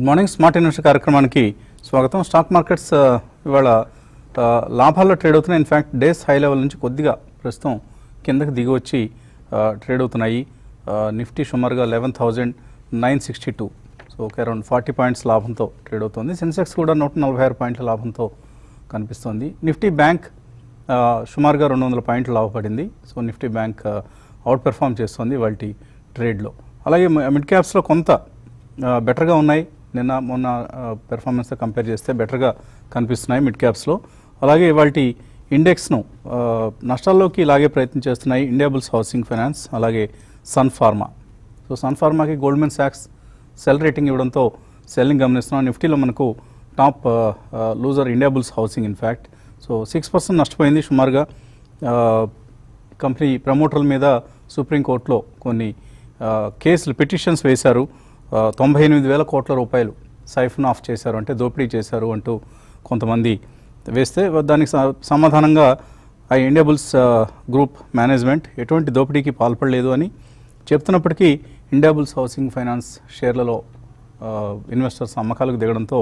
Good morning smart investor కార్యక్రమానికి స్వాగతం stock markets ఆ, ఇవాళ ఆ, లాభాల్లో ట్రేడ్ అవుతున్నాయి ఇన్ఫ్యాక్ట్ డేస్ హై లెవెల్ నుంచి కొద్దిగా ప్రస్తుతం కిందకి దిగి వచ్చి ఆ, ట్రేడ్ అవుతున్నాయి ఆ, నిఫ్టీ సుమారుగా eleven thousand nine sixty two so ఒక అరౌండ్ ఫార్టీ పాయింట్స్ లాభంతో ట్రేడ్ అవుతుంది సెన్సెక్స్ కూడా నూట నలభై ఆరు పాయింట్ల లాభంతో కనిపిస్తోంది నిఫ్టీ బ్యాంక్ ఆ, సుమారుగా రెండు వందల పాయింట్లు లాభపడింది so Nifty bank outperform చేస్తుంది వాటి ట్రేడ్లో అలాగే మిడ్ క్యాప్స్లో కొంత బెటర్గా ఉన్నాయి నిన్న మొన్న పెర్ఫార్మెన్స్తో కంపేర్ చేస్తే బెటర్గా కనిపిస్తున్నాయి మిడ్ క్యాప్స్లో అలాగే వాటి ఇండెక్స్ను ఆ, నష్టాల్లోకి లాగే ప్రయత్నం చేస్తున్నాయి ఇండియాబుల్స్ హౌసింగ్ ఫైనాన్స్ అలాగే సన్ ఫార్మా సో సన్ ఫార్మాకి గోల్డ్మెన్ సాక్స్ సెల్ రేటింగ్ ఇవ్వడంతో సెల్లింగ్ గమనిస్తున్నాం నిఫ్టీలో మనకు top loser Indiabulls housing in fact so six percent నష్టపోయింది సుమారుగా ఆ, కంపెనీ ప్రమోటర్ల మీద సుప్రీంకోర్టులో కొన్ని ఆ, కేసులు పిటిషన్స్ వేశారు ఆ, తొంభై ఎనిమిది వేల కోట్ల రూపాయలు సైఫన్ ఆఫ్ చేశారు అంటే దోపిడీ చేశారు అంటూ కొంతమంది వేస్తే దానికి స- సమాధానంగా ఆ ఇండియాబుల్స్ ఆ, గ్రూప్ మేనేజ్మెంట్ ఎటువంటి దోపిడీకి పాల్పడలేదు అని చెప్తున్నప్పటికీ ఇండియాబుల్స్ హౌసింగ్ ఫైనాన్స్ షేర్లలో ఆ, ఇన్వెస్టర్స్ అమ్మకాలకు దిగడంతో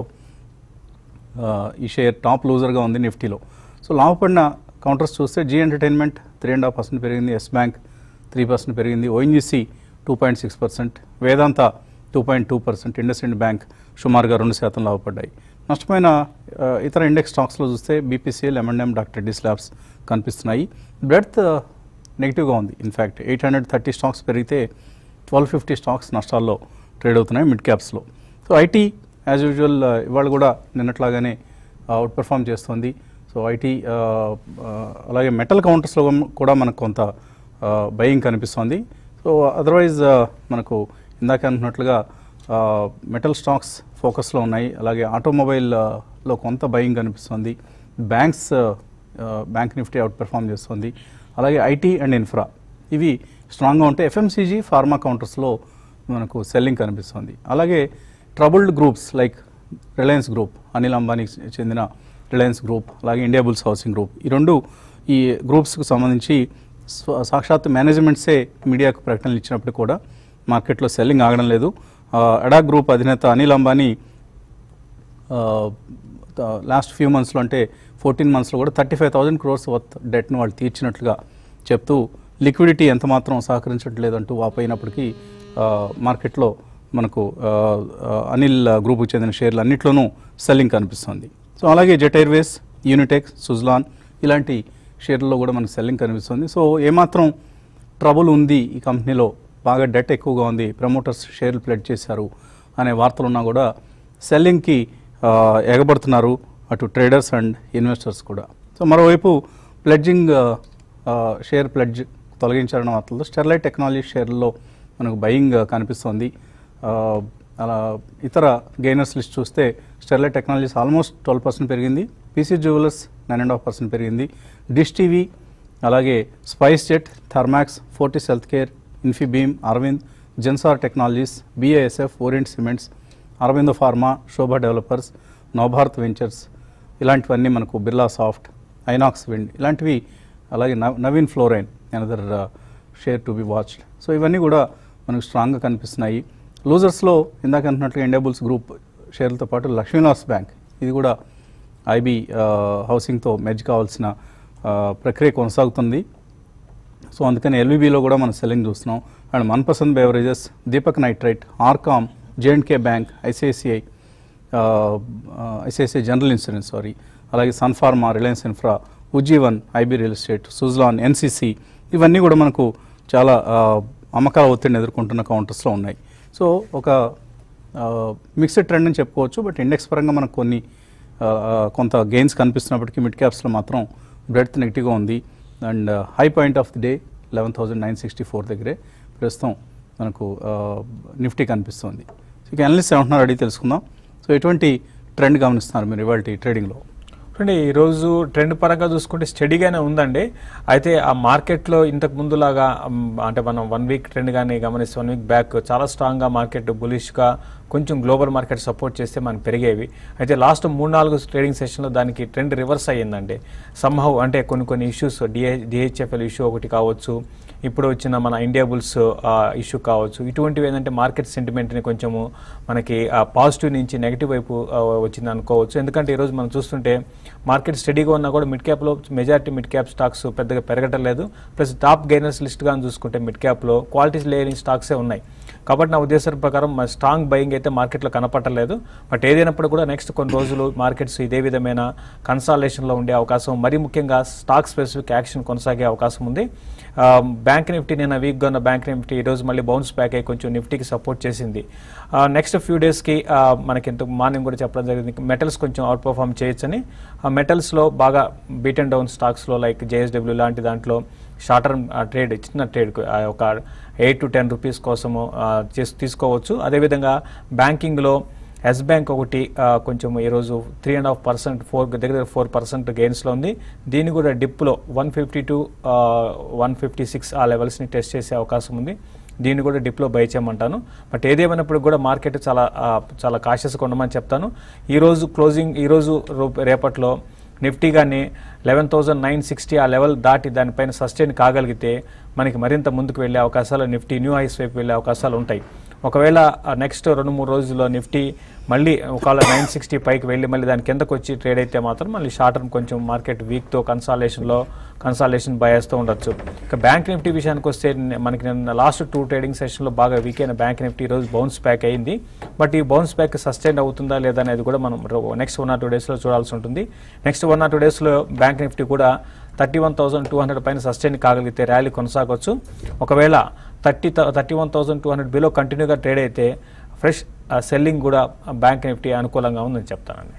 ఆ, ఈ షేర్ టాప్ లూజర్గా ఉంది నిఫ్టీలో సో లాభపడిన కౌంటర్స్ చూస్తే Zee entertainment three and half percent పెరిగింది ఎస్ బ్యాంక్ త్రీ పర్సెంట్ పెరిగింది ONGC two point six percent Vedanta two point two percent IndusInd bank సుమారుగా రెండు శాతం లాభపడ్డాయి నష్టమైన ఆ, ఇతర ఇండెక్స్ స్టాక్స్లో చూస్తే BPCL M and M doctor D labs కనిపిస్తున్నాయి బ్రెడ్త్ నెగిటివ్గా ఉంది in fact eight hundred thirty stocks పెరిగితే ట్వెల్వ్ ఫిఫ్టీ స్టాక్స్ నష్టాల్లో ట్రేడ్ అవుతున్నాయి మిడ్ క్యాప్స్లో సో ఐటీ యాజ్ యూజువల్ ఇవాళ కూడా నిన్నట్లాగానే అవుట్ పెర్ఫామ్ చేస్తుంది సో ఐటీ అలాగే మెటల్ కౌంటర్స్లో కూడా మనకు కొంత బయింగ్ కనిపిస్తుంది సో అదర్వైజ్ మనకు ఇందాక అనుకున్నట్లుగా మెటల్ స్టాక్స్ ఫోకస్లో ఉన్నాయి అలాగే ఆటోమొబైల్లో కొంత బయింగ్ కనిపిస్తుంది banks bank Nifty outperform చేస్తుంది అలాగే ఐటీ అండ్ ఇన్ఫ్రా ఇవి స్ట్రాంగ్గా ఉంటే ఎఫ్ఎంసీజీ ఫార్మా కౌంటర్స్లో మనకు సెల్లింగ్ కనిపిస్తుంది అలాగే troubled groups like Reliance group Anil అంబానీకి చెందిన రిలయన్స్ గ్రూప్ అలాగే ఇండియా బుల్స్ హౌసింగ్ గ్రూప్ ఈ రెండు ఈ గ్రూప్స్కి సంబంధించి స్వ- సాక్షాత్ మేనేజ్మెంట్సే మీడియాకు ప్రకటనలు ఇచ్చినప్పుడు కూడా మార్కెట్లో సెల్లింగ్ ఆగడం లేదు అడా గ్రూప్ అధినేత అనిల్ అంబానీ లాస్ట్ ఫ్యూ మంత్స్లో అంటే ఫోర్టీన్ మంత్స్లో కూడా thirty five thousand crores worth డెట్ను వాళ్ళు తీర్చినట్లుగా చెప్తూ లిక్విడిటీ ఎంత మాత్రం సహకరించట్లేదంటూ వాపోయినప్పటికీ ఆ, మార్కెట్లో మనకు ఆ, ఆ, అనిల్ గ్రూప్కి చెందిన షేర్లు అన్నిట్లోనూ సెల్లింగ్ కనిపిస్తుంది సో అలాగే జెట్ ఎయిర్వేస్ యూనిటెక్ సుజ్లాన్ ఇలాంటి షేర్లలో కూడా మనకు సెల్లింగ్ కనిపిస్తుంది సో ఏమాత్రం ట్రబుల్ ఉంది ఈ కంపెనీలో బాగా డెట్ ఎక్కువగా ఉంది ప్రమోటర్స్ షేర్లు ప్లెడ్ చేశారు అనే వార్తలు ఉన్నా కూడా సెల్లింగ్కి ఆ, ఎగబడుతున్నారు అటు ట్రేడర్స్ అండ్ ఇన్వెస్టర్స్ కూడా సో మరోవైపు ప్లెడ్జింగ్ షేర్ ప్లెడ్జ్ తొలగించారన్న వార్తలతో స్టెర్లైట్ టెక్నాలజీ షేర్లలో మనకు బయింగ్ కనిపిస్తోంది ఆ, అలా ఇతర గెయినర్స్ లిస్ట్ చూస్తే Sterlite technologies almost twelve percent పెరిగింది PC jewellers nine and half percent పెరిగింది డిష్ టీవీ అలాగే SpiceJet Thermax Fortis healthcare Infibeam Arvind Zensar technologies BASF Orient cements Aurobindo pharma Sobha developers Navbharat ventures ఇలాంటివన్నీ మనకు బిర్లా సాఫ్ట్ ఐనాక్స్ విండ్ ఇలాంటివి అలాగే Nav Navin fluorine another share to be watched so ఇవన్నీ కూడా మనకు స్ట్రాంగ్గా కనిపిస్తున్నాయి లూజర్స్లో ఇందాక అంటున్నట్లుగా ఇండియాబుల్స్ గ్రూప్ షేర్లతో పాటు లక్ష్మీనాథ్ బ్యాంక్ ఇది కూడా ఐబీ హౌసింగ్తో మెర్జ్ కావాల్సిన ఆ, ప్రక్రియ కొనసాగుతుంది సో అందుకని ఎల్విబిలో కూడా మనం సెల్లింగ్ చూస్తున్నాం and Manpasand beverages Deepak nitrite RCom J and K bank ICICI ICICI general insurance sorry అలాగే Sun Pharma Reliance infra Ujjivan IB real estate Suzlon NCC ఇవన్నీ కూడా మనకు చాలా ఆ, అమ్మకాల ఒత్తిడిని ఎదుర్కొంటున్న కౌంటర్స్లో ఉన్నాయి సో ఒక మిక్స్డ్ ట్రెండ్ అని చెప్పుకోవచ్చు బట్ ఇండెక్స్ పరంగా మనకు కొన్ని ఆ, ఆ, కొంత గెయిన్స్ కనిపిస్తున్నప్పటికీ మిడ్ క్యాప్స్లో మాత్రం బ్రెడ్త్ నెగిటివ్గా ఉంది and high point of the day eleven thousand nine sixty four దగ్గరే ప్రస్తుతం మనకు ఆ, నిఫ్టీ కనిపిస్తుంది సో ఇక అనలిస్ట్ ఏమంటున్నారు అడిగి తెలుసుకుందాం సో ఎటువంటి ట్రెండ్ గమనిస్తున్నారు మీరు ఇవాళ ట్రేడింగ్లో చూడండి ఈరోజు ట్రెండ్ పరంగా చూసుకుంటే స్టడీగానే ఉందండి అయితే ఆ మార్కెట్లో ఇంతకు ముందులాగా మ్, అంటే మనం వన్ వీక్ ట్రెండ్ కానీ గమనిస్తే వన్ వీక్ బ్యాక్ చాలా స్ట్రాంగ్గా మార్కెట్ బులిష్గా కొంచెం గ్లోబల్ మార్కెట్ సపోర్ట్ చేస్తే మనం పెరిగేవి అయితే లాస్ట్ మూడు నాలుగు ట్రేడింగ్ సెషన్లో దానికి ట్రెండ్ రివర్స్ అయ్యిందండి సంహవ్ అంటే కొన్ని కొన్ని ఇష్యూస్ డిహె డిహెచ్ఎఫ్ఎల్ ఇష్యూ ఒకటి కావచ్చు ఇప్పుడు వచ్చిన మన ఇండియా బుల్స్ ఇష్యూ కావచ్చు ఇటువంటివి ఏంటంటే మార్కెట్ సెంటిమెంట్ని కొంచెము మనకి పాజిటివ్ నుంచి నెగిటివ్ వైపు ఆ, వచ్చింది అనుకోవచ్చు ఎందుకంటే ఈరోజు మనం చూస్తుంటే మార్కెట్ స్టడీగా ఉన్నా కూడా మిడ్ క్యాప్లో మెజారిటీ మిడ్ క్యాప్ స్టాక్స్ పెద్దగా పెరగటం లేదు ప్లస్ టాప్ గైనర్స్ లిస్ట్గా చూసుకుంటే మిడ్ క్యాప్లో క్వాలిటీ లేని స్టాక్సే ఉన్నాయి కాబట్టి నా ఉద్దేశం ప్రకారం మన స్ట్రాంగ్ బయింగ్ అయితే మార్కెట్లో కనపట్టలేదు బట్ ఏదైనప్పుడు కూడా నెక్స్ట్ కొన్ని రోజులు మార్కెట్స్ ఇదే విధమైన కన్సాలేషన్లో ఉండే అవకాశం మరీ ముఖ్యంగా స్టాక్ స్పెసిఫిక్ యాక్షన్ కొనసాగే అవకాశం ఉంది ఆ, బ్యాంక్ నిఫ్టీ నేను వీక్గా ఉన్న బ్యాంక్ నిఫ్టీ ఈరోజు మళ్ళీ బౌన్స్ బ్యాక్ అయ్యి కొంచెం నిఫ్టీకి సపోర్ట్ చేసింది ఆ, నెక్స్ట్ ఫ్యూ డేస్కి ఆ, మనకి ఇంత మార్నింగ్ కూడా చెప్పడం జరిగింది మెటల్స్ కొంచెం అవుట్ పర్ఫామ్ చేయొచ్చని ఆ మెటల్స్లో బాగా బీట్ అండ్ డౌన్ స్టాక్స్లో లైక్ జేఎస్డబ్ల్యూ లాంటి దాంట్లో షార్ట్ టర్మ్ ట్రేడ్ చిన్న ట్రేడ్ ఒక ఎయిట్ టు టెన్ రూపీస్ కోసము ఆ, చేసి తీసుకోవచ్చు అదేవిధంగా బ్యాంకింగ్లో ఎస్ బ్యాంక్ ఒకటి ఆ, కొంచెం ఈరోజు three and half percent four దగ్గర దగ్గర ఫోర్ పర్సెంట్ గెయిన్స్లో ఉంది దీన్ని కూడా డిప్లో one fifty to one fifty six ఆ లెవెల్స్ని టెస్ట్ చేసే అవకాశం ఉంది దీన్ని కూడా డిప్లో బై చేయమంటాను బట్ ఏదేమైనప్పుడు కూడా మార్కెట్ చాలా ఆ, చాలా కాషియస్గా ఉండమని చెప్తాను ఈరోజు క్లోజింగ్ ఈరోజు రూ- రేపట్లో నిఫ్టీ కానీ లెవెన్ థౌజండ్ నైన్ సిక్స్టీ ఆ లెవెల్ దాటి దానిపైన సస్టైన్ కాగలిగితే మనకి మరింత ముందుకు వెళ్ళే అవకాశాలు నిఫ్టీ న్యూ హైస్ వైపు వెళ్ళే అవకాశాలు ఉంటాయి ఒకవేళ నెక్స్ట్ రెండు మూడు రోజుల్లో నిఫ్టీ మళ్ళీ ఒకవేళ నైన్ సిక్స్టీ పైకి వెళ్ళి మళ్ళీ దాని కిందకు వచ్చి ట్రేడ్ అయితే మాత్రం మళ్ళీ షార్ట్ టర్మ్ కొంచెం మార్కెట్ వీక్తో కన్సాలేషన్లో కన్సాలేషన్ బయాస్తో ఉండొచ్చు ఇక బ్యాంక్ నిఫ్టీ విషయానికి వస్తే ని- మనకి నిన్న లాస్ట్ టూ ట్రేడింగ్ సెషన్లో బాగా వీక్ అయిన బ్యాంక్ నిఫ్టీ ఈరోజు బౌన్స్ బ్యాక్ అయింది బట్ ఈ బౌన్స్ బ్యాక్ సస్టైన్ అవుతుందా లేదా అనేది కూడా మనం నెక్స్ట్ వన్ ఆర్ టూ డేస్లో చూడాల్సి ఉంటుంది నెక్స్ట్ వన్ ఆర్ టూ డేస్లో బ్యాంక్ నిఫ్టీ కూడా thirty one thousand two hundred పైన సస్టైన్ కాగలిగితే ర్యాలీ కొనసాగొచ్చు ఒకవేళ thirty thirty one thousand two hundred below కంటిన్యూగా ట్రేడ్ అయితే ఫ్రెష్ సెల్లింగ్ కూడా బ్యాంక్ నిఫ్టీ అనుకూలంగా ఉందని చెప్తానండి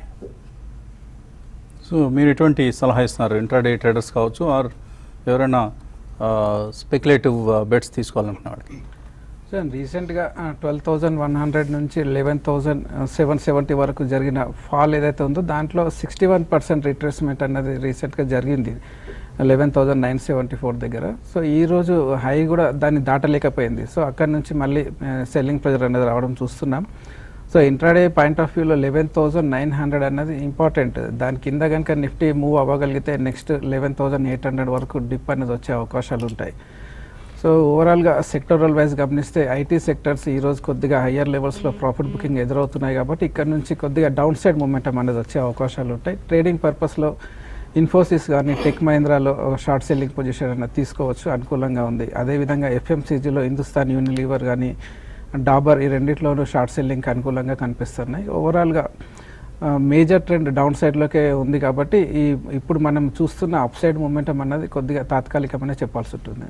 సో మీరు ఎటువంటి సలహా ఇస్తున్నారు ఇంట్రాడే ట్రేడర్స్ కావచ్చు ఆర్ ఎవరైనా స్పెక్యులేటివ్ బెట్స్ తీసుకోవాలనుకున్న వాళ్ళకి సార్ రీసెంట్గా ట్వెల్వ్ థౌజండ్ వన్ హండ్రెడ్ నుంచి లెవెన్ థౌజండ్ సెవెన్ సెవెంటీ వరకు జరిగిన ఫాల్ ఏదైతే ఉందో దాంట్లో సిక్స్టీ వన్ పర్సెంట్ రిట్రేస్మెంట్ అన్నది రీసెంట్గా జరిగింది eleven thousand nine seventy four దగ్గర సో ఈ రోజు హై కూడా దాన్ని దాటలేకపోయింది సో అక్కడ నుంచి మళ్ళీ సెల్లింగ్ ప్రెజర్ అనేది రావడం చూస్తున్నాం సో ఇంట్రాడే పాయింట్ ఆఫ్ వ్యూలో లెవెన్ థౌజండ్ నైన్ హండ్రెడ్ అన్నది ఇంపార్టెంట్ దాని కింద కనుక నిఫ్టీ మూవ్ అవ్వగలిగితే next eleven thousand eight hundred వరకు డిప్ అనేది వచ్చే అవకాశాలు ఉంటాయి సో ఓవరాల్గా సెక్టరల్ వైజ్ గమనిస్తే ఐటీ సెక్టర్స్ ఈ రోజు కొద్దిగా హయ్యర్ లెవెల్స్లో ప్రాఫిట్ బుకింగ్ ఎదురవుతున్నాయి కాబట్టి ఇక్కడ నుంచి కొద్దిగా డౌన్ సైడ్ మూమెంటం అనేది వచ్చే అవకాశాలు ఉంటాయి ట్రేడింగ్ పర్పస్లో ఇన్ఫోసిస్ కానీ టెక్ మహీంద్రాలో షార్ట్ సెల్లింగ్ పొజిషన్ అనేది తీసుకోవచ్చు అనుకూలంగా ఉంది అదేవిధంగా ఎఫ్ఎంసీజీలో హిందుస్థాన్ యూనిలీవర్ కానీ డాబర్ ఈ రెండిట్లోనూ షార్ట్ సెల్లింగ్కి అనుకూలంగా కనిపిస్తున్నాయి ఓవరాల్గా మేజర్ ట్రెండ్ డౌన్ సైడ్లోకే ఉంది కాబట్టి ఈ ఇప్పుడు మనం చూస్తున్న అప్ సైడ్ మూమెంటం అన్నది కొద్దిగా తాత్కాలికమనే చెప్పాల్సి ఉంటుంది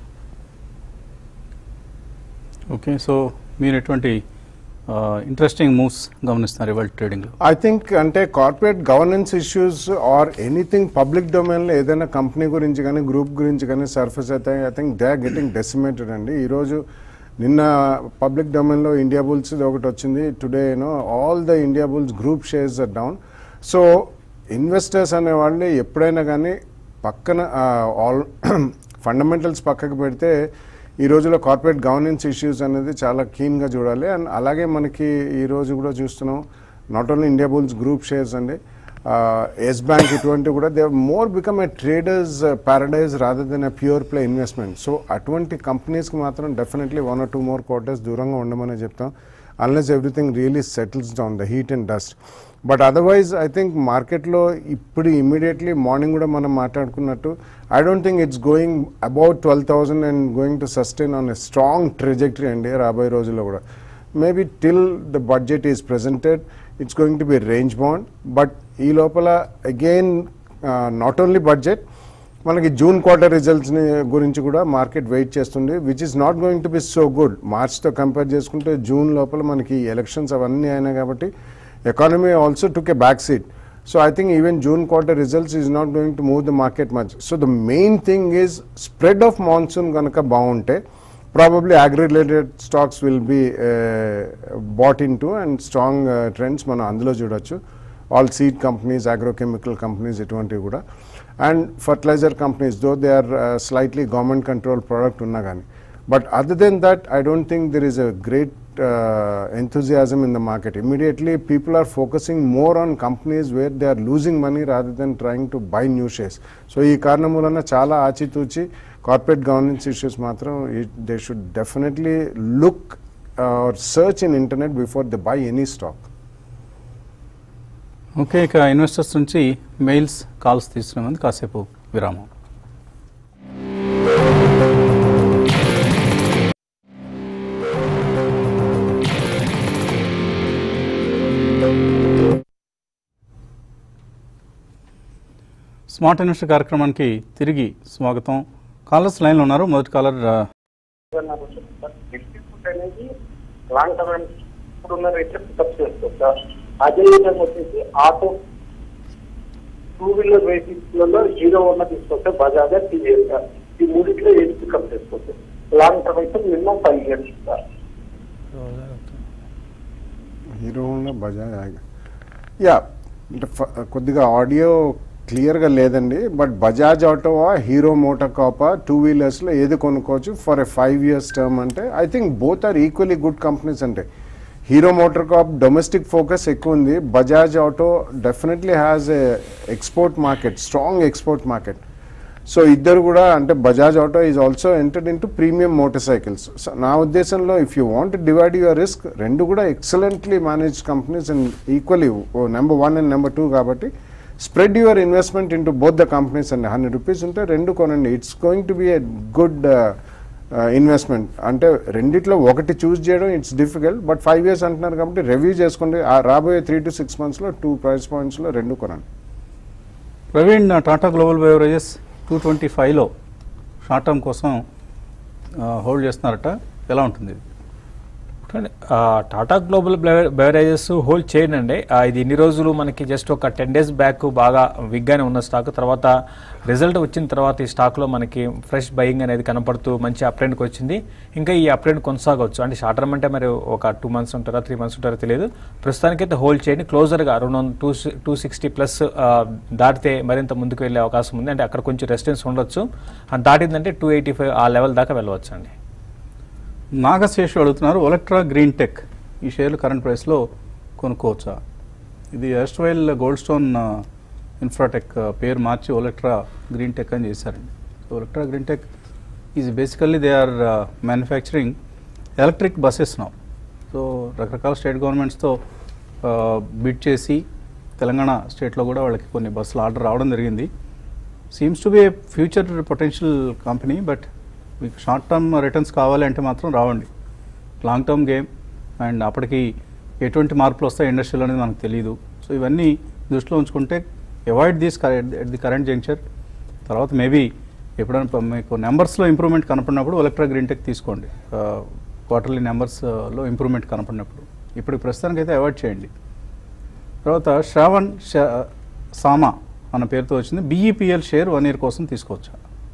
ఓకే సో మీరు ఎటువంటి ఇంట్రెస్టింగ్ మూవ్స్ గమనిస్తున్నారు ఇవాళ ట్రేడింగ్లో ఐ థింక్ అంటే corporate governance issues or anything public డొమైన్లో ఏదైనా కంపెనీ గురించి కానీ గ్రూప్ గురించి కానీ సర్ఫేస్ అయితే I think they are getting decimated అండి ఈరోజు నిన్న పబ్లిక్ డొమైన్లో ఇండియా బుల్స్ ఒకటి వచ్చింది today you know all the Indiabulls group shares are down so investors అనేవాళ్ళు ఎప్పుడైనా కానీ పక్కన ఆల్ ఫండమెంటల్స్ పక్కకు పెడితే ఈ రోజులో కార్పొరేట్ గవర్నెన్స్ ఇష్యూస్ అనేది చాలా కీన్గా చూడాలి అండ్ అలాగే మనకి ఈ రోజు కూడా చూస్తున్నాం not only Indiabulls group shares అండి ఎస్ బ్యాంక్ ఇటువంటి కూడా they more become a traders paradise rather than a pure play investment so అటువంటి కంపెనీస్కి మాత్రం definitely one or two more quarters దూరంగా ఉండమని చెప్తాం unless everything really settles down the heat and dust but otherwise I think మార్కెట్లో ఇప్పుడు immediately morning కూడా మనం మాట్లాడుకున్నట్టు I don't think it's going about twelve thousand and going to sustain on a strong trajectory అండి రాబోయే రోజుల్లో కూడా maybe till the budget is presented it's going to be range bound but ఈ లోపల again not only budget మనకి June quarter రిజల్ట్స్ని గురించి కూడా మార్కెట్ వెయిట్ చేస్తుంది which is not going to be so good మార్చ్తో కంపేర్ చేసుకుంటే జూన్ లోపల మనకి ఎలక్షన్స్ అవన్నీ అయినాయి కాబట్టి economy also took a back seat so I think even June quarter results is not going to move the market much so the main thing is spread of monsoon కనుక బాగుంటే probably agri related stocks will be bought into and strong trends మనం అందులో చూడొచ్చు all seed companies agrochemical companies ఇటువంటివి కూడా and fertiliser companies though they are slightly government control product ఉన్నా కానీ but other than that I don't think there is a great enthusiasm in the market. Immediately, people are focusing more on companies where they are losing money rather than trying to buy new shares. So, ఈ కారణం వలన చాలా ఆచితూచి corporate governance issues మాత్రం they should definitely look or search in internet before they buy any stock okay ఇక investors నుంచి mails calls తీసుకునే ముందు కాసేపు విరామం స్మార్ట్ ఇన్వెస్టర్ కార్యక్రమానికి తిరిగి స్వాగతం కాలర్స్ లైన్లో ఉన్నారు మొదటి కాలర్ ఆ, నిఫ్టీ ఫుడ్ అనేది లాంగ్ టర్మ్ ఇప్పుడున్న రేట్లు పికప్ చేస్తుంది సార్ అదే విధంగా వచ్చేసి ఆటో టూ వీలర్ వెహికల్స్లలో హీరో ఉన్న తీసుకొస్తే బజాజ్ టీవీఎస్ సార్ ఈ మూడిట్లో ఏది పికప్ చేసుకోవచ్చు లాంగ్ టర్మ్ అయితే minimum five years sir Hero Honda Bajaj యా అంటే ఫ- కొద్దిగా ఆడియో క్లియర్గా లేదండి బట్ బజాజ్ ఆటోవా హీరో మోటార్ కాపా టూ వీలర్స్లో ఏది కొనుక్కోవచ్చు for a five years term అంటే I think both are equally good companies అంటే Hero motor corp domestic focus ఎక్కువ ఉంది Bajaj auto definitely has a export market strong export market so ఇద్దరు కూడా అంటే Bajaj auto is also entered into premium motorcycles so నా ఉద్దేశంలో if you want divide your risk రెండు కూడా excellently manage companies and equally number one and number two కాబట్టి spread your investment into both the companies అండి hundred rupees ఉంటే రెండు కొనండి it's going to be a good investment అంటే రెండిట్లో ఒకటి చూస్ చేయడం it's difficult but five years అంటున్నారు కాబట్టి రివ్యూ చేసుకోండి ఆ రాబోయే త్రీ టు సిక్స్ మంత్స్లో టూ ప్రైస్ పాయింట్స్లో రెండు కొనండి Praveen Tata global beverages two twenty ఫైవ్లో షార్ట్ టర్మ్ కోసం హోల్డ్ చేస్తున్నారట ఎలా ఉంటుంది ఇది చూడండి, ఆ, టాటా గ్లోబల్ బెవ- బెవరేజెస్ హోల్డ్ చేయనండి ఆ, ఇది ఇన్ని రోజులు మనకి జస్ట్ ఒక టెన్ డేస్ బ్యాక్ బాగా విగ్గానే ఉన్న స్టాక్ తర్వాత రిజల్ట్ వచ్చిన తర్వాత ఈ స్టాక్లో మనకి ఫ్రెష్ బయింగ్ అనేది కనపడుతూ మంచి అప్ట్రెండ్కి వచ్చింది ఇంకా ఈ అప్ట్రెండ్ కొనసాగవచ్చు అంటే షార్ట్ టర్మ్ అంటే మరి ఒక టూ మంత్స్ ఉంటారా త్రీ మంత్స్ ఉంటారో తెలియదు ప్రస్తుతానికైతే హోల్డ్ చేయండి క్లోజర్గా రెండు టూ టూ సిక్స్టీ ప్లస్ దాటితే మరింత ముందుకు వెళ్ళే అవకాశం ఉంది అంటే అక్కడ కొంచెం రెసిస్టెన్స్ ఉండొచ్చు అది దాటిందంటే టూ ఎయిటీ ఫైవ్ ఆ లెవెల్ దాకా వెళ్ళవచ్చు అండి నాగశేషు అడుగుతున్నారు ఒలెక్ట్రా గ్రీన్ టెక్ ఈ షేర్లు కరెంట్ ప్రైస్లో కొనుక్కోవచ్చా ఇది erstwhile Goldstone infratech పేరు మార్చి ఒలెక్ట్రా గ్రీన్ టెక్ అని చేశారండి so Olectra green tech is basically they are manufacturing electric buses now so రకరకాల స్టేట్ గవర్నమెంట్స్తో బిడ్ చేసి తెలంగాణ స్టేట్లో కూడా వాళ్ళకి కొన్ని బస్సులు ఆర్డర్ రావడం జరిగింది seems to be a future potential company but మీకు షార్ట్ టర్మ్ రిటర్న్స్ కావాలి అంటే మాత్రం రావండి లాంగ్ టర్మ్ గేమ్ అండ్ అప్పటికి ఎటువంటి మార్పులు వస్తాయి ఇండస్ట్రీలో అనేది మనకు తెలియదు సో ఇవన్నీ దృష్టిలో ఉంచుకుంటే avoid these at the current juncture తర్వాత మేబీ ఎప్పుడైనా ప- మీకు నెంబర్స్లో ఇంప్రూవ్మెంట్ కనపడినప్పుడు ఎలక్ట్రా గ్రీన్ టెక్ తీసుకోండి క్వార్టర్లీ నెంబర్స్లో ఇంప్రూవ్మెంట్ కనపడినప్పుడు ఇప్పుడు ప్రస్తుతానికి అయితే అవాయిడ్ చేయండి తర్వాత శ్రావణ్ శ- సామా అన్న పేరుతో వచ్చింది బీఈపీఎల్ షేర్ వన్ ఇయర్ కోసం తీసుకోవచ్చా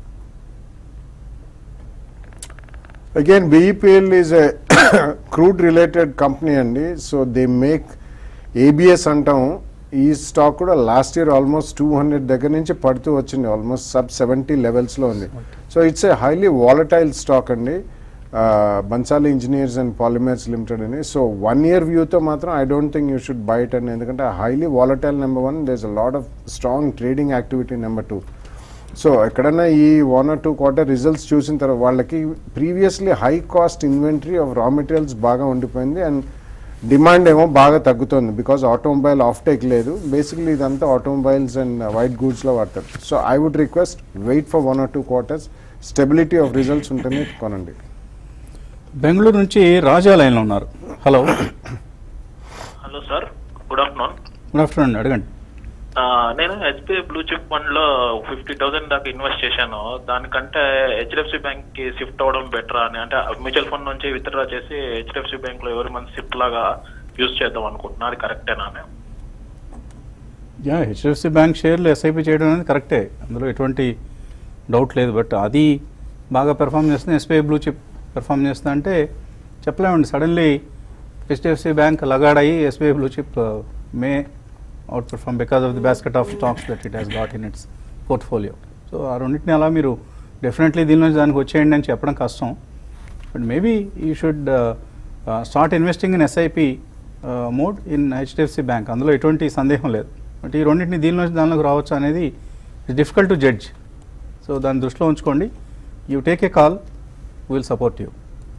again BEPL is a crude related company అండి సో దే మేక్ ఏబిఎస్ అంటాం ఈ స్టాక్ కూడా last year almost two hundred దగ్గర నుంచి పడుతూ వచ్చింది ఆల్మోస్ట్ సబ్ సెవెంటీ లెవెల్స్లో ఉంది so it's a highly volatile stock అండి Bhansali engineers and polymers limited అని సో వన్ ఇయర్ వ్యూతో మాత్రం I don't think you should buy it అండి ఎందుకంటే highly volatile number one does a lot of strong trading activity number two so ఎక్కడన్నా ఈ one or two quarter results చూసిన తర్వాత వాళ్ళకి previously high cost inventory of raw materials బాగా ఉండిపోయింది and demand ఏమో బాగా తగ్గుతుంది బికాజ్ ఆటోమొబైల్ ఆఫ్ టేక్ లేదు బేసిక్లీ ఇదంతా ఆటోమొబైల్స్ అండ్ వైట్ గూడ్స్లో వాడతారు so I would request wait for one or two quarters stability of results ఉంటేనే కొనండి బెంగళూరు నుంచి రాజా లైన్లో ఉన్నారు hello hello sir good afternoon good afternoon అడగండి ఆ, నేను ఎస్బీఐ బ్లూ చిప్ ఫండ్ లో ఫిఫ్టీ థౌసండ్ దాకా ఇన్వెస్ట్ చేశాను దానికంటే హెచ్డిఎఫ్సి బ్యాంక్ కి షిఫ్ట్ అవ్వడం బెటర్ అని అంటే మ్యూచువల్ ఫండ్ నుంచి విత్డ్రా చేసి హెచ్డిఎఫ్సి బ్యాంక్ లో ఎవరి మంత్ షిఫ్ట్ లాగా యూజ్ చేద్దాం అనుకుంటున్నా అది కరెక్టేనా అని? యా హెచ్డిఎఫ్సి బ్యాంక్ షేర్లు ఎస్ఐపి చేయడం అనేది కరెక్టే అందులో ఎటువంటి డౌట్ లేదు బట్ అది బాగా పెర్ఫామ్ చేస్తుంది ఎస్బీఐ బ్లూ చిప్ పెర్ఫామ్ చేస్తుంది అంటే చెప్పలేమండి సడన్లీ హెచ్డిఎఫ్సి బ్యాంక్ లగాడయి SBI blue chip may outperform because of the basket of stocks that it has got in its portfolio so ఆ రెండింటిని అలా మీరు డెఫినెట్లీ దీనిలో దానికి వచ్చేయండి అని చెప్పడం కష్టం but maybe you should start investing in SIP mode in HDFC bank అందులో ఎటువంటి సందేహం లేదు బట్ ఈ రెండింటిని దీనిలో దానిలోకి రావచ్చు అనేది it's difficult to judge so దాన్ని దృష్టిలో ఉంచుకోండి you take a call will support you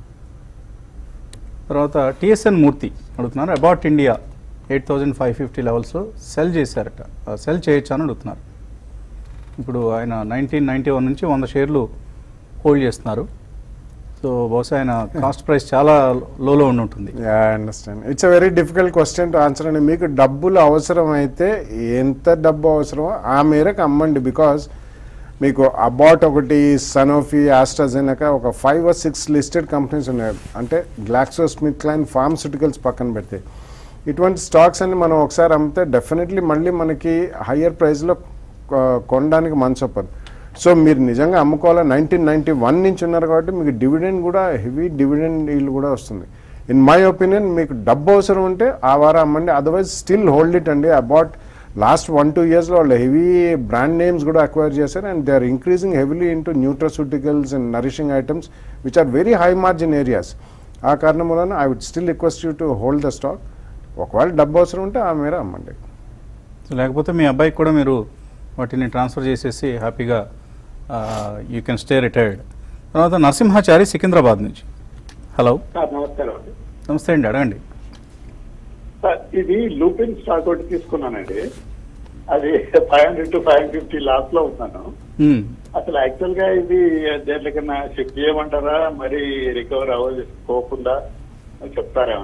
తర్వాత టిఎస్ఎన్ మూర్తి అడుగుతున్నారు about India eight thousand five fifty లెవెల్స్లో సెల్ చేశారట సెల్ చేయొచ్చా అని అడుగుతున్నారు ఇప్పుడు ఆయన నైన్టీన్ నైంటీ వన్ నుంచి వంద షేర్లు హోల్డ్ చేస్తున్నారు సో బహుశా ఆయన కాస్ట్ ప్రైస్ చాలా లోలో ఉండి ఉంటుంది understand it's a very difficult question to answer అండి మీకు డబ్బులు అవసరం అయితే ఎంత డబ్బు అవసరమో ఆ మేరకు అమ్మండి బికాజ్ మీకు అబాట్ ఒకటి సనోఫీ ఆస్ట్రాజెనకా ఒక five or six listed companies ఉన్నాయి అంటే గ్లాక్సో స్మిత్ క్లైన్ ఫార్మస్యూటికల్స్ పక్కన పెడితే ఇటువంటి స్టాక్స్ అన్ని మనం ఒకసారి అమ్మితే డెఫినెట్లీ మళ్ళీ మనకి హయ్యర్ ప్రైస్లో కొనడానికి మనసు ఒప్పదు సో మీరు నిజంగా అమ్ముకోవాలి నైన్టీన్ నైన్టీ వన్ నుంచి ఉన్నారు కాబట్టి మీకు డివిడెండ్ కూడా హెవీ డివిడెండ్ ఈల్డ్ కూడా వస్తుంది ఇన్ మై ఒపీనియన్ మీకు డబ్బు అవసరం ఉంటే ఆ వారం అమ్మండి అదర్వైజ్ స్టిల్ హోల్డ్ ఇట్ అండి అబౌట్ లాస్ట్ వన్ టూ ఇయర్స్లో వాళ్ళు హెవీ బ్రాండ్ నేమ్స్ కూడా అక్వైర్ చేశారు and they are increasing heavily into nutraceuticals and nourishing items which are very high margin areas ఆ కారణం వలన I would still request you to hold the stock ఒకవేళ డబ్బు అవసరం ఉంటే ఆ మేర అమ్మండి సో లేకపోతే మీ అబ్బాయికి కూడా మీరు వాటిని ట్రాన్స్ఫర్ చేసేసి హ్యాపీగా యూ కెన్ స్టే రిటైర్డ్ తర్వాత నరసింహాచారి సికింద్రాబాద్ నుంచి హలో సార్ నమస్కారం అండి నమస్తే అండి అడగండి సార్ ఇది లూపిన్ స్టాక్ ఒకటి తీసుకున్నానండి అది five hundred to five fifty loss లో ఉన్నాను మ్మ్. అసలు యాక్చువల్ గా ఇది దేనికన్నా షిఫ్ట్ చేయమంటారా మరి రికవర్ అవ్వాలి స్కోప్ ఉందా అని చెప్తారా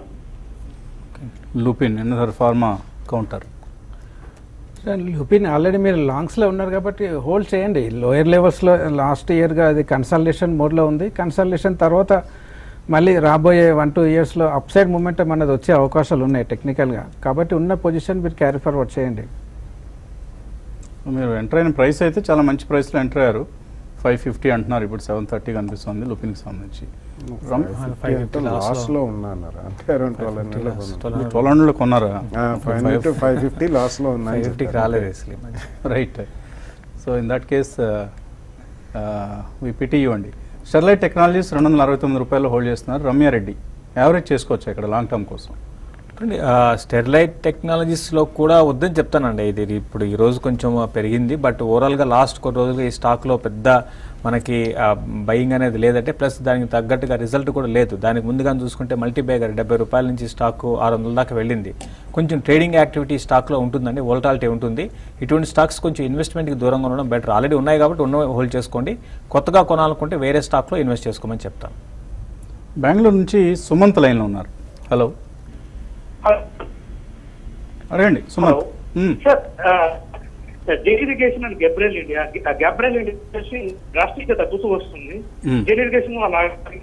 Lupin another pharma counter Lupin already మీరు లాంగ్స్లో ఉన్నారు కాబట్టి హోల్డ్ చేయండి లోయర్ లెవెల్స్లో లాస్ట్ ఇయర్గా అది కన్సల్టేషన్ మోడ్లో ఉంది కన్సల్టేషన్ తర్వాత మళ్ళీ రాబోయే వన్ టూ ఇయర్స్లో అప్ సైడ్ మూమెంటం అనేది వచ్చే అవకాశాలు ఉన్నాయి టెక్నికల్గా కాబట్టి ఉన్న పొజిషన్ మీరు క్యారీ ఫార్వర్డ్ చేయండి మీరు ఎంటర్ అయిన ప్రైస్ అయితే చాలా మంచి ప్రైస్లో ఎంటర్ అయ్యారు ఫైవ్ ఫిఫ్టీ అంటున్నారు ఇప్పుడు సెవెన్ థర్టీ కనిపిస్తుంది లుపిన్కి సంబంధించి లాస్ లో ఉన్నా అన్నారు అంటే అరౌండ్ ట్వెల్వ్ హండ్రెడ్ ట్వెల్వ్ హండ్రెడ్లో కొన్నారా five hundred to five fifty loss లో ఫైవ్ ఉన్నాయి ఫిఫ్టీకి రాలేదు అసలు right so in that case వి పిటి అండి స్టెర్లైట్ టెక్నాలజీస్ రెండు వందల అరవై తొమ్మిది రూపాయలు హోల్డ్ చేస్తున్నారు రమ్యారెడ్డి యావరేజ్ చేసుకోవచ్చు ఇక్కడ లాంగ్ టర్మ్ కోసం చూడండి, ఆ, స్టెరిలైట్ టెక్నాలజీస్లో కూడా వద్దని చెప్తానండి ఇది ఇప్పుడు ఈ రోజు కొంచెం పెరిగింది బట్ ఓవరాల్గా లాస్ట్ కొన్ని రోజులుగా ఈ స్టాక్లో పెద్ద మనకి బయింగ్ అనేది లేదంటే ప్లస్ దానికి తగ్గట్టుగా రిజల్ట్ కూడా లేదు దానికి ముందుగా చూసుకుంటే మల్టీ బ్యాగర్ డెబ్బై రూపాయల నుంచి స్టాక్ ఆరు వందల దాకా వెళ్ళింది కొంచెం ట్రేడింగ్ యాక్టివిటీ స్టాక్లో ఉంటుందండి వోల్టాలిటీ ఉంటుంది ఇటువంటి స్టాక్స్ కొంచెం ఇన్వెస్ట్మెంట్కి దూరంగా ఉండడం బెటర్ ఆల్రెడీ ఉన్నాయి కాబట్టి ఉన్న హోల్డ్ చేసుకోండి కొత్తగా కొనాలనుకుంటే వేరే స్టాక్లో ఇన్వెస్ట్ చేసుకోమని చెప్తాను బెంగళూరు నుంచి సుమంత్ లైన్లో ఉన్నారు హలో అడగండి సుమంత్ Hello. మ్మ్. Sir Jain irrigation and Gabriel India Gabriel India వచ్చేసి డ్రాస్టిక్ గా తగ్గుతూ వస్తుంది Hmm. జెనిరిగేషన్ వాళ్ళ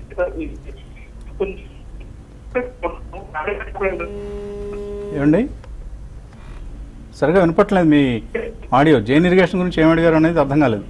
ఏమండి సరిగా వినపట్లేదు మీ ఆడియో జైన్ ఇరిగేషన్ గురించి ఏం అడిగారు అనేది అర్థం కాలేదు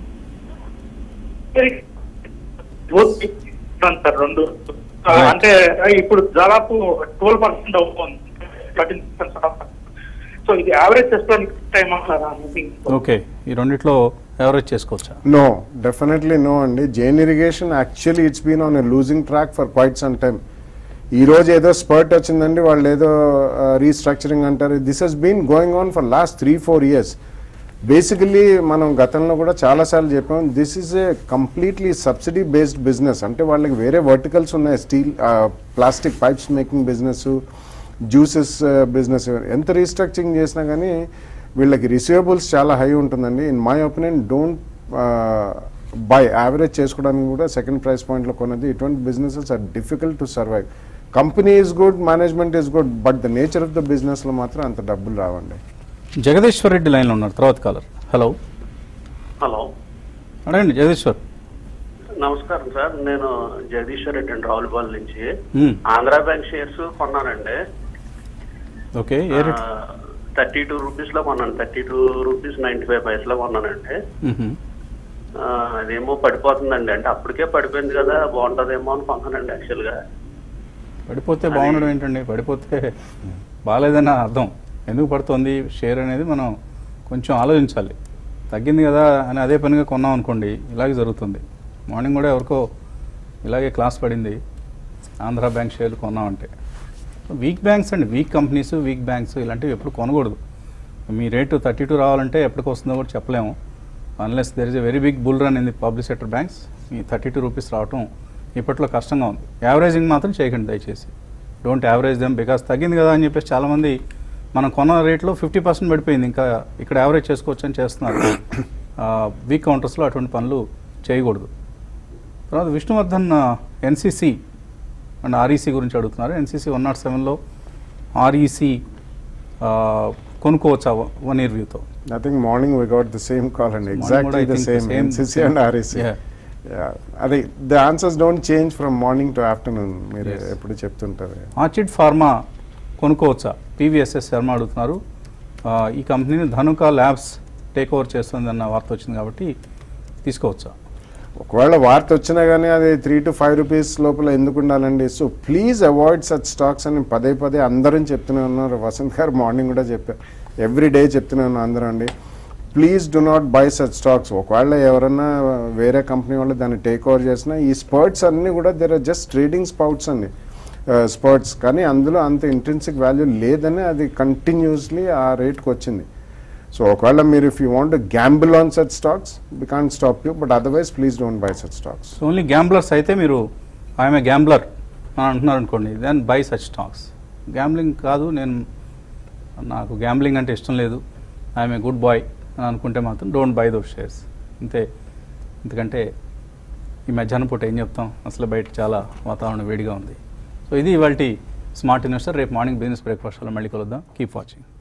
సార్ రెండు ఆ, అంటే ఇప్పుడు దాదాపు ట్వెల్వ్ పర్సెంట్ అవుతుంది థర్టీన్ పర్సెంట్ సో ఇది యావరేజ్ చేసుకోవడానికి టైం అంటారా ఓకే ఈ రెండిట్లో ఎవరేజ్ చేసుకోవచ్చా నో డెఫినెట్లీ నో అండి Jain irrigation actually it's been on a losing track for quite some time ఈ రోజు ఏదో స్పర్ట్ వచ్చిందండి వాళ్ళు ఏదో రీస్ట్రక్చరింగ్ అంటారు this has been going on for last three four years basically మనం గతంలో కూడా చాలాసార్లు చెప్పాం this is a completely subsidy based business అంటే వాళ్ళకి వేరే వర్టికల్స్ ఉన్నాయి steel plastic pipes making business juices business ఎంత రీస్ట్రక్చరింగ్ చేసినా కానీ వీళ్ళకి రిసీవబుల్స్ చాలా హై ఉంటుందండి in my opinion don't buy average చేసుకోవడానికి కూడా సెకండ్ ప్రైస్ పాయింట్లో కొన్నది ఇటువంటి businesses are difficult to survive company is good management is good but the nature of the బిజినెస్లో మాత్రం అంత డబ్బులు రావండి జగదీశ్వర్ రెడ్డి లైన్లో ఉన్నారు తర్వాత కాలర్ హలో హలో అడగండి జగదీశ్వర్ నమస్కారం సార్ నేను జగదీశ్వర్ రెడ్డి అండి రావులపాల్ నుంచి మ్మ్. ఆంధ్ర బ్యాంక్ షేర్స్ కొన్నానండి okay a rate thirty two rupees లో కొన్నాను thirty two rupees ninety five paise లో కొన్నానండి మ్మ్. ఆ, అదేమో పడిపోతుందండి అంటే అప్పటికే పడిపోయింది కదా బాగుంటదేమో అని కొన్నానండి యాక్చువల్ గా పడిపోతే బాగుండడం ఏంటండి పడిపోతే బాగాలేదని అర్థం ఎందుకు పడుతుంది షేర్ అనేది మనం కొంచెం ఆలోచించాలి తగ్గింది కదా అని అదే పనిగా కొన్నాం అనుకోండి ఇలాగే జరుగుతుంది మార్నింగ్ కూడా ఎవరికో ఇలాగే క్లాస్ పడింది ఆంధ్ర బ్యాంక్ షేర్లు కొన్నామంటే వీక్ బ్యాంక్స్ అండి వీక్ కంపెనీస్ వీక్ బ్యాంక్స్ ఇలాంటివి ఎప్పుడు కొనకూడదు మీ రేటు థర్టీ టూ రావాలంటే ఎప్పటికి వస్తుందో కూడా చెప్పలేము unless there is a very big bull run in the public sector banks ఈ థర్టీ టూ రూపీస్ రావటం ఇప్పట్లో కష్టంగా ఉంది యావరేజింగ్ మాత్రం చేయకండి దయచేసి డోంట్ యావరేజ్ దెమ్ బికాస్ తగ్గింది కదా అని చెప్పేసి చాలామంది మనం కొన్న రేట్లో ఫిఫ్టీ పర్సెంట్ పడిపోయింది ఇంకా ఇక్కడ యావరేజ్ చేసుకోవచ్చు అని చేస్తున్నారు వీక్ కౌంటర్స్లో అటువంటి పనులు చేయకూడదు తర్వాత విష్ణువర్ధన్ ఎన్సీసీ అండ్ ఆర్ఈసీ గురించి అడుగుతున్నారు ఎన్సీసీ వన్ నాట్ సెవెన్లో ఆర్ఈసీ కొనుక్కోవచ్చా వన్ ఇయర్ వ్యూతో I think morning we got the same call and Morning exactly కూడా I the think the same, same- NCC same. and REC. Yeah. Yeah. అదే the answers don't change from morning to afternoon మీరు Yes. ఎప్పుడు చెప్తుంటారు Orchid pharma కొనుక్కోవచ్చా PVSS Sharma అడుగుతున్నారు ఆ, ఈ కంపెనీని ధనుక ల్యాబ్స్ టేక్ ఓవర్ చేస్తుందన్న వార్త వచ్చింది కాబట్టి తీసుకోవచ్చా ఒకవేళ వార్త వచ్చినా కానీ అది త్రీ టు ఫైవ్ రూపీస్ లోపల ఎందుకు ఉండాలండి so please avoid such stocks అని పదే పదే అందరం చెప్తూనే ఉన్నారు వసంత్ గారు మార్నింగ్ కూడా చెప్పారు ఎవ్రీ డే చెప్తూనే ఉన్నాం అందరం అండి please do not buy such stocks ఒకవేళ ఎవరన్నా వేరే కంపెనీ వాళ్ళు దాన్ని టేక్ ఓవర్ చేసినా ఈ స్పర్ట్స్ అన్నీ కూడా there are just trading spurts అండి స్పర్ట్స్ కానీ అందులో అంత ఇంట్రెన్సిక్ వాల్యూ లేదని అది కంటిన్యూస్లీ ఆ రేట్కి వచ్చింది సో ఒకవేళ మీరు if you want gamble on such stocks we can stop you but otherwise please don't buy such stocks so only gamblers అయితే మీరు ఐఎమ్ ఏ గ్యాంబ్లర్ అని అంటున్నారు అనుకోండి then buy such stocks gambling కాదు నేను నాకు గ్యాంబ్లింగ్ అంటే ఇష్టం లేదు ఐఎమ్ ఏ గుడ్ బాయ్ అని అనుకుంటే మాత్రం డోంట్ బై దోస్ షేర్స్ అంతే ఎందుకంటే ఈ మధ్యాహ్నం పూట ఏం చెప్తాం అసలు బయట చాలా వాతావరణం వేడిగా ఉంది సో ఇది ఇవాళ స్మార్ట్ ఇన్వెస్టర్ రేపు మార్నింగ్ బిజినెస్ బ్రేక్ఫాస్ట్లో మళ్ళీ కలుద్దాం కీప్ వాచింగ్